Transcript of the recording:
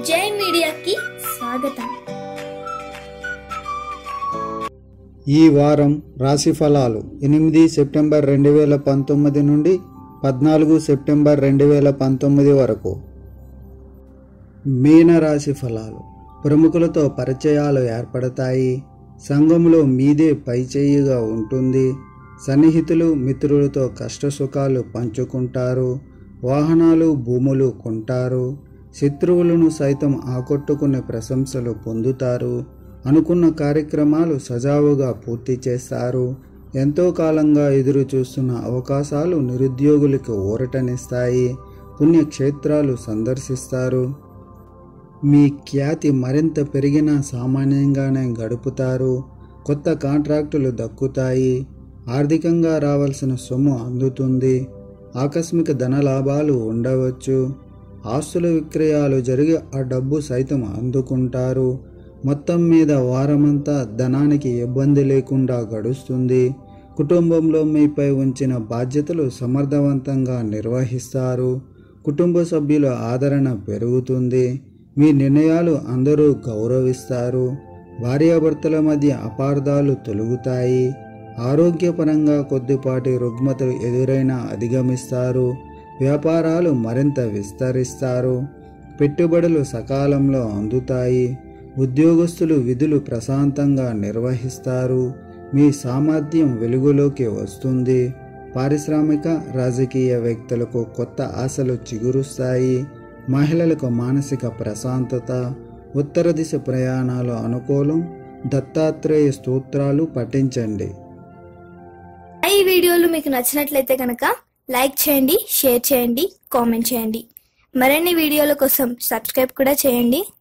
జై మీడియాకి స్వాగతం ఈ వారం రాశి ఫలాలు ఎనిమిది సెప్టెంబర్ రెండు వేల పంతొమ్మిది నుండి పద్నాలుగు సెప్టెంబర్ రెండు వేల పంతొమ్మిది వరకు మీన రాశి ఫలాలు ప్రముఖులతో పరిచయాలు ఏర్పడతాయి సంఘంలో మీదే పైచేయిగా ఉంటుంది సన్నిహితులు మిత్రులతో కష్టసుఖాలు పంచుకుంటారు వాహనాలు భూములు కొంటారు శత్రువులను సైతం ఆకట్టుకునే ప్రశంసలు పొందుతారు అనుకున్న కార్యక్రమాలు సజావుగా పూర్తి చేస్తారు ఎంతో కాలంగా ఎదురు చూస్తున్న అవకాశాలు నిరుద్యోగులకు ఊరటనిస్తాయి పుణ్యక్షేత్రాలు సందర్శిస్తారు మీ ఖ్యాతి మరింత పెరిగినా సామాన్యంగానే గడుపుతారు కొత్త కాంట్రాక్టులు దక్కుతాయి ఆర్థికంగా రావాల్సిన సొమ్ము అందుతుంది ఆకస్మిక ధనలాభాలు ఉండవచ్చు ఆస్తుల విక్రయాలు జరిగి ఆ డబ్బు సైతం అందుకుంటారు మొత్తం మీద వారమంతా ధనానికి ఇబ్బంది లేకుండా గడుస్తుంది కుటుంబంలో మీపై ఉంచిన బాధ్యతలు సమర్థవంతంగా నిర్వహిస్తారు కుటుంబ సభ్యుల ఆదరణ పెరుగుతుంది మీ నిర్ణయాలు అందరూ గౌరవిస్తారు భార్యాభర్తల మధ్య అపార్థాలు తొలుగుతాయి ఆరోగ్యపరంగా కొద్దిపాటి రుగ్మతలు ఎదురైనా అధిగమిస్తారు వ్యాపారాలు మరింత విస్తరిస్తారు పెట్టుబడులు సకాలంలో అందుతాయి ఉద్యోగస్తులు విధులు ప్రశాంతంగా నిర్వహిస్తారు మీ సామర్థ్యం వెలుగులోకి వస్తుంది పారిశ్రామిక రాజకీయ వ్యక్తులకు కొత్త ఆశలు చిగురుస్తాయి మహిళలకు మానసిక ప్రశాంతత ఉత్తర దిశ ప్రయాణాలు అనుకూలం దత్తాత్రేయ స్తోత్రాలు పఠించండి ఈ వీడియోలు మీకు నచ్చినట్లయితే కనుక లైక్ చేయండి షేర్ చేయండి కామెంట్ చేయండి మరిన్ని వీడియోల కోసం సబ్స్క్రైబ్ కూడా చేయండి